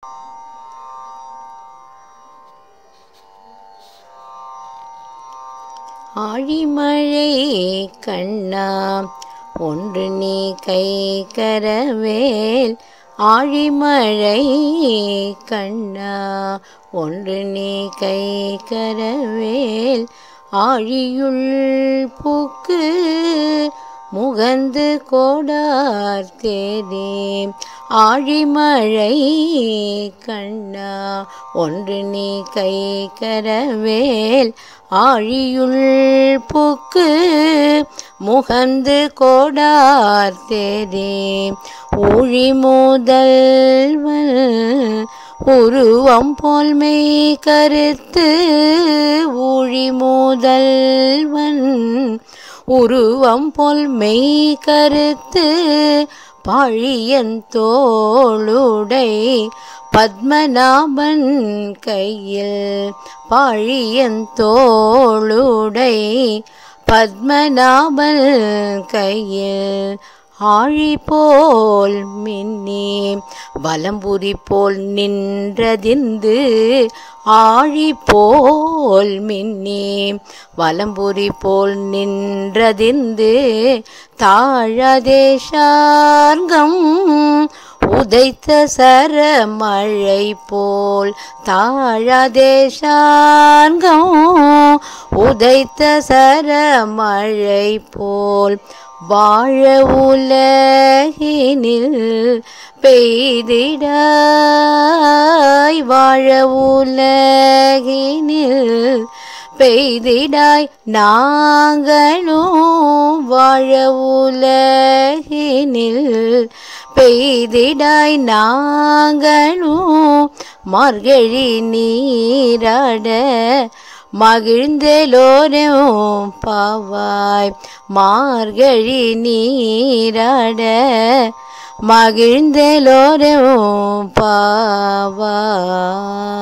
ஆழிமழை கண்ணா ஒன்று நீ கை கரவேல் ஆழிமழை கண்ணா ஒன்று நீ கை கரவேல் ஆழியுள் பூக்கு முகந்து கோடார் தேரே ஆழிமழை கண்ணா ஒன்று நீ கை கரவேல் ஆழியுள் பூக்கு முகந்து கோடார் தேரே ஊழி முதல்வன் உருவம் போல் மெய் கருத்து ஊழி முதல்வன் உருவம் போல் மெய் கருத்து பாழியன் தோளுடை பத்மநாபன் கையில் பாழியன் தோளுடை பத்மநாபன் கையில் ஆழி போல் மின்னி வலம்புரி போல் நின்றதிந்து ஆழி போல் மின்னி வலம்புரி போல் நின்றதிந்து தாழதேசார்கம் உதைத்த சரமழை போல் தாழதேசார்கம் உதைத்த சரமழை போல் வாழ உலகினில் பெய்திடாய் வாழ உலகினில் பெய்திடாய் நாங்களும் வாழ உலகினில் பெய்திடாய் நாங்களும் மார்கழி நீராட மகிழ்ந்தெலோரும் பாவாய் மார்கழி நீராட மகிழ்ந்தெலோரும் பாவாய்